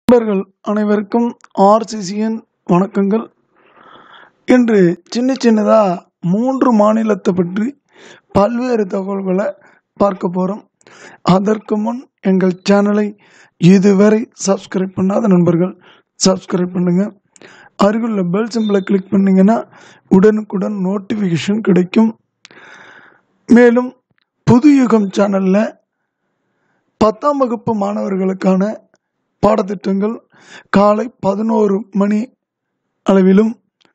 நண்பர்கள் அனைவருக்கும் ஆர்சிசியின் வணக்கங்கள் இன்று சின்ன சின்னதாக மூன்று மாநிலத்தை பற்றி பல்வேறு தகவல்களை பார்க்க போகிறோம் அதற்கு முன் எங்கள் சேனலை இதுவரை சப்ஸ்கிரைப் பண்ணாத நண்பர்கள் சப்ஸ்கிரைப் பண்ணுங்கள் அருகிலுள்ள பெல் சிம்பிளை கிளிக் பண்ணிங்கன்னா உடனுக்குடன் நோட்டிஃபிகேஷன் கிடைக்கும் மேலும் புது யுகம் சேனலில் பத்தாம் வகுப்பு மாணவர்களுக்கான பாடத்திட்டங்கள் காலை பதினோரு மணி அளவிலும்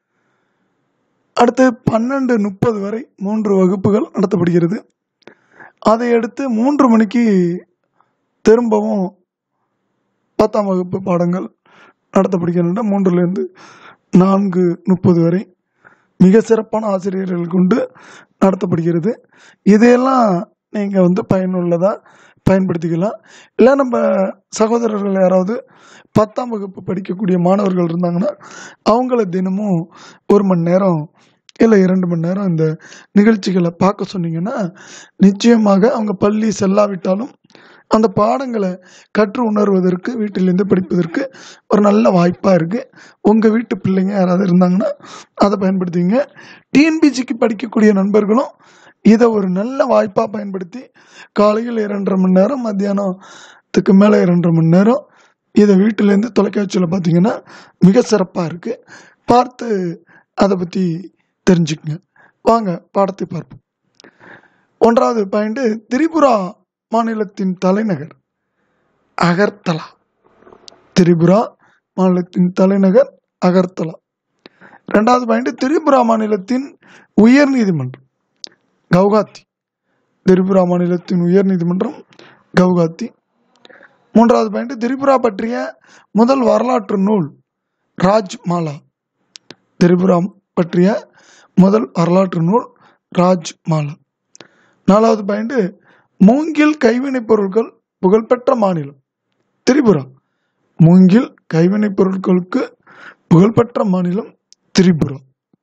அடுத்து பன்னெண்டு முப்பது வரை மூன்று வகுப்புகள் நடத்தப்படுகிறது அதை அடுத்து மூன்று மணிக்கு திரும்பவும் பத்தாம் வகுப்பு பாடங்கள் நடத்தப்படுகின்றன மூன்றுலேருந்து நான்கு முப்பது வரை மிக சிறப்பான ஆசிரியர்கள் கொண்டு நடத்தப்படுகிறது இதையெல்லாம் நீங்கள் வந்து பயனுள்ளதாக பயன்படுத்திக்கலாம் இல்லை நம்ம சகோதரர்கள் யாராவது பத்தாம் வகுப்பு படிக்கக்கூடிய மாணவர்கள் இருந்தாங்கன்னா அவங்கள தினமும் ஒரு மணி நேரம் இல்லை இரண்டு மணி நேரம் இந்த நிகழ்ச்சிகளை பார்க்க சொன்னீங்கன்னா நிச்சயமாக அவங்க பள்ளி செல்லாவிட்டாலும் அந்த பாடங்களை கற்று உணர்வதற்கு வீட்டிலேருந்து படிப்பதற்கு ஒரு நல்ல வாய்ப்பாக இருக்குது உங்கள் வீட்டு பிள்ளைங்க யாராவது இருந்தாங்கன்னா அதை பயன்படுத்திங்க டிஎன்பிசிக்கு படிக்கக்கூடிய நண்பர்களும் இதை ஒரு நல்ல வாய்ப்பாக பயன்படுத்தி காலையில் இரண்டரை மணி நேரம் மத்தியானத்துக்கு மேலே இரண்டரை மணி நேரம் இதை வீட்டிலேருந்து தொலைக்காட்சியில் பார்த்தீங்கன்னா மிக சிறப்பாக இருக்குது பார்த்து அதை பற்றி தெரிஞ்சுக்கங்க வாங்க பாடத்தை பார்ப்போம் ஒன்றாவது பாயிண்ட் திரிபுரா மாநிலத்தின் தலைநகர் அகர்தலா திரிபுரா மாநிலத்தின் தலைநகர் அகர்தலா ரெண்டாவது பாயிண்ட் திரிபுரா மாநிலத்தின் உயர் நீதிமன்றம் கவுகாத்தி திரிபுரா மாநிலத்தின் உயர் நீதிமன்றம் கவுகாத்தி மூன்றாவது பாயிண்ட் திரிபுரா பற்றிய முதல் வரலாற்று நூல் ராஜ்மாலா திரிபுரா பற்றிய முதல் வரலாற்று நூல் ராஜ்மாலா நாலாவது பாயிண்ட் மூங்கில் கைவினைப் பொருட்கள் புகழ்பெற்ற மாநிலம் திரிபுரா மூங்கில் கைவினைப் பொருட்களுக்கு புகழ்பெற்ற மாநிலம் திரிபுரா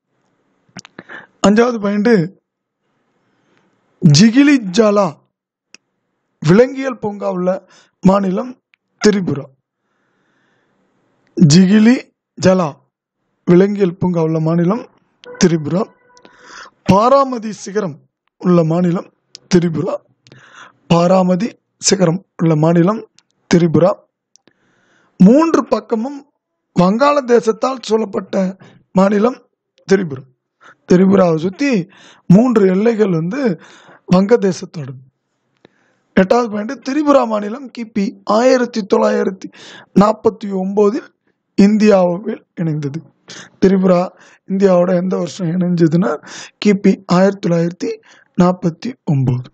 அஞ்சாவது பாயிண்ட் ஜிகிலி ஜாலா விலங்கியல் பூங்கா உள்ள மாநிலம் திரிபுரா ஜிகிலி ஜலா விலங்கியல் பூங்கா உள்ள மாநிலம் திரிபுரா பாராமதி சிகரம் உள்ள மாநிலம் திரிபுரா பாராமதி சிகரம் உள்ள மாநிலம் திரிபுரா மூன்று பக்கமும் வங்காளதேசத்தால் சூழப்பட்ட மாநிலம் திரிபுரா திரிபுராவை சுற்றி மூன்று எல்லைகள் வந்து வங்கதேசத்தோடு எட்டாவது பாயிண்ட் திரிபுரா மாநிலம் கிபி ஆயிரத்தி தொள்ளாயிரத்தி நாற்பத்தி ஒம்போதில் இந்தியாவில் இணைந்தது திரிபுரா இந்தியாவோட எந்த வருஷம் இணைஞ்சதுன்னா கிபி ஆயிரத்தி தொள்ளாயிரத்தி நாற்பத்தி ஒம்பது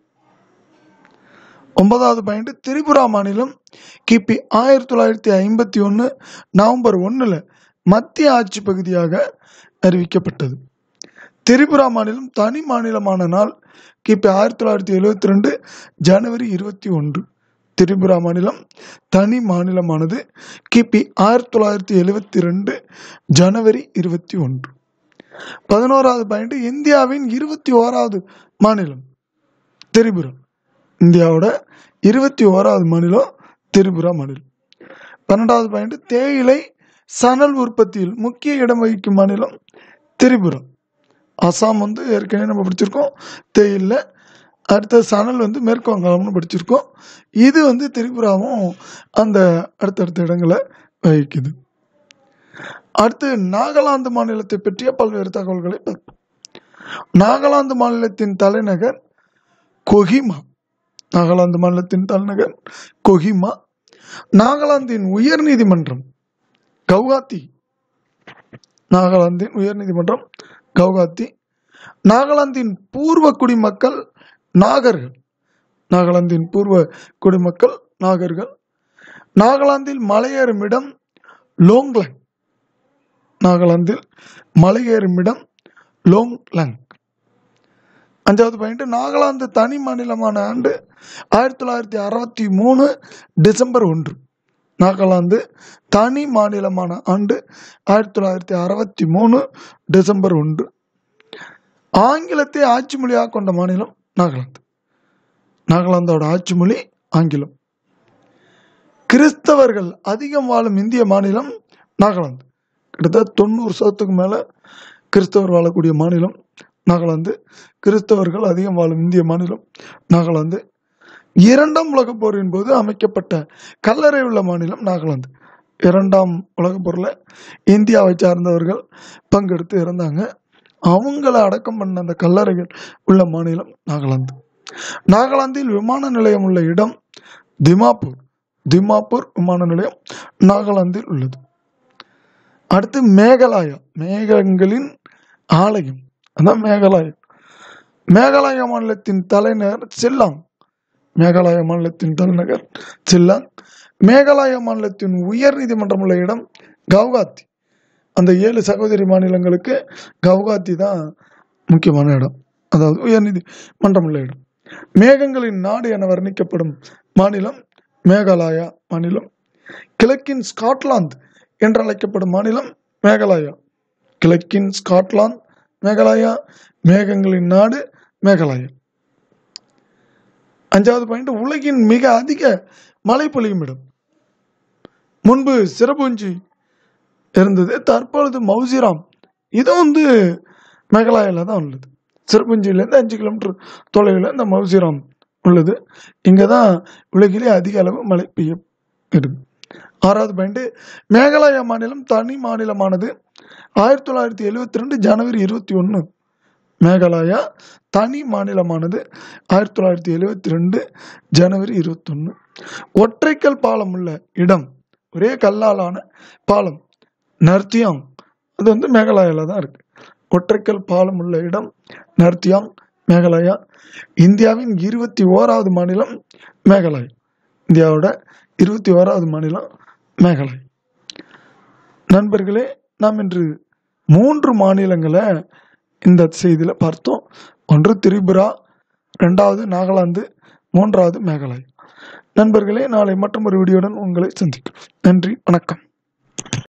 ஒன்பதாவது பாயிண்ட் திரிபுரா மாநிலம் கிபி ஆயிரத்தி தொள்ளாயிரத்தி ஐம்பத்தி ஒன்று நவம்பர் ஒன்றில் மத்திய ஆட்சி பகுதியாக அறிவிக்கப்பட்டது திரிபுரா மாநிலம் தனி மாநிலமான நாள் கிபி ஆயிரத்தி தொள்ளாயிரத்தி எழுவத்தி ரெண்டு ஜனவரி இருபத்தி ஒன்று திரிபுரா மாநிலம் தனி மாநிலமானது கிபி ஆயிரத்தி தொள்ளாயிரத்தி எழுவத்தி ரெண்டு ஜனவரி இருபத்தி ஒன்று பதினோராவது பாயிண்ட் இந்தியாவின் இருபத்தி ஓராவது மாநிலம் திரிபுரா இந்தியாவோட இருபத்தி ஓராவது மாநிலம் திரிபுரா மாநிலம் பன்னெண்டாவது பாயிண்ட் தேயிலை சணல் உற்பத்தியில் முக்கிய இடம் வகிக்கும் மாநிலம் திரிபுரா அசாம் வந்து ஏற்கனவே நம்ம படிச்சிருக்கோம் தேயிலை அடுத்த சணல் வந்து மேற்கு வங்காளம்னு படிச்சிருக்கோம் இது வந்து திரிபுராவும் அந்த அடுத்தடுத்த இடங்களை வகிக்குது அடுத்து நாகாலாந்து மாநிலத்தை பற்றிய பல்வேறு தகவல்களை பார்ப்போம் நாகாலாந்து மாநிலத்தின் தலைநகர் கொஹிமா நாகாலாந்து மாநிலத்தின் தலைநகர் கொஹிமா நாகாலாந்தின் உயர் நீதிமன்றம் கவுகாத்தி நாகாலாந்தின் உயர் நீதிமன்றம் கவுகாத்தி நாகாலாந்தின் பூர்வ குடிமக்கள் நாகர்கள் நாகாலாந்தின் பூர்வ குடிமக்கள் நாகர்கள் நாகாலாந்தில் மலையேறும் இடம் லோங்லங் நாகாலாந்தில் மலையேறும் இடம் லோங்லங் அஞ்சாவது பாயிண்ட் நாகாலாந்து தனி மாநிலமான ஆண்டு ஆயிரத்தி தொள்ளாயிரத்தி அறுபத்தி மூணு டிசம்பர் ஒன்று நாகாலாந்து தனி மாநிலமான ஆண்டு ஆயிரத்தி தொள்ளாயிரத்தி அறுபத்தி மூணு டிசம்பர் ஒன்று ஆங்கிலத்தை ஆட்சி மொழியாக கொண்ட மாநிலம் நாகாலாந்து நாகாலாந்தோட ஆட்சி மொழி ஆங்கிலம் கிறிஸ்தவர்கள் அதிகம் வாழும் இந்திய மாநிலம் நாகாலாந்து கிட்டத்தட்ட தொண்ணூறு சதத்துக்கு மேலே கிறிஸ்தவர் வாழக்கூடிய மாநிலம் நாகாலாந்து கிறிஸ்தவர்கள் அதிகம் வாழும் இந்திய மாநிலம் நாகாலாந்து இரண்டாம் உலகப் போரின் போது அமைக்கப்பட்ட கல்லறை உள்ள மாநிலம் நாகாலாந்து இரண்டாம் உலகப் போரில் இந்தியாவை சார்ந்தவர்கள் பங்கெடுத்து இறந்தாங்க அவங்கள அடக்கம் பண்ண அந்த கல்லறைகள் உள்ள மாநிலம் நாகாலாந்து நாகாலாந்தில் விமான நிலையம் உள்ள இடம் திமாப்பூர் திமாப்பூர் விமான நிலையம் நாகாலாந்தில் உள்ளது அடுத்து மேகாலயா மேகங்களின் ஆலயம் அதான் மேகாலயா மேகாலயா மாநிலத்தின் தலைநகர் சில்லாங் மேகாலயா மாநிலத்தின் தலைநகர் சில்லாங் மேகாலயா மாநிலத்தின் உயர் நீதிமன்றம் உள்ள இடம் கவுகாத்தி அந்த ஏழு சகோதரி மாநிலங்களுக்கு கவுகாத்தி தான் முக்கியமான இடம் அதாவது உயர் நீதிமன்றம் உள்ள இடம் மேகங்களின் நாடு என வர்ணிக்கப்படும் மாநிலம் மேகாலயா மாநிலம் கிழக்கின் ஸ்காட்லாந்து என்று அழைக்கப்படும் மாநிலம் மேகாலயா கிழக்கின் ஸ்காட்லாந்து மேகாலயா மேகங்களின் நாடு மேகாலயா அஞ்சாவது பாயிண்ட் உலகின் மிக அதிக மழை பொழியும் இடம் முன்பு சிறப்புஞ்சி இருந்தது தற்பொழுது மௌசிராம் இது வந்து மேகாலயாவில் தான் உள்ளது சிறப்புஞ்சியிலேருந்து அஞ்சு கிலோமீட்டர் தொலைவில் இந்த மௌசிராம் உள்ளது இங்கே தான் உலகிலே அதிக அளவு மழை பெய்யும் இருக்கு ஆறாவது பாயிண்ட் மேகாலயா மாநிலம் தனி மாநிலமானது ஆயிரத்தி தொள்ளாயிரத்தி எழுவத்தி ரெண்டு ஜனவரி இருபத்தி ஒன்று மேகாலயா தனி மாநிலமானது ஆயிரத்தி தொள்ளாயிரத்தி எழுவத்தி ரெண்டு ஜனவரி இருபத்தொன்று ஒற்றைக்கல் பாலம் உள்ள இடம் ஒரே கல்லாலான பாலம் நர்த்தியாங் அது வந்து மேகாலயாவில் தான் இருக்கு ஒற்றைக்கல் பாலம் உள்ள இடம் நர்த்தியாங் மேகாலயா இந்தியாவின் இருபத்தி ஓராவது மாநிலம் மேகாலயா இந்தியாவோட இருபத்தி ஓராவது மாநிலம் மேகாலயா நண்பர்களே நாம் இன்று மூன்று மாநிலங்களை இந்த செய்தியில் பார்த்தோம் ஒன்று திரிபுரா ரெண்டாவது நாகாலாந்து மூன்றாவது மேகாலயா நண்பர்களே நாளை மற்றும் ஒரு வீடியோடன் உங்களை சந்திக்கிறோம் நன்றி வணக்கம்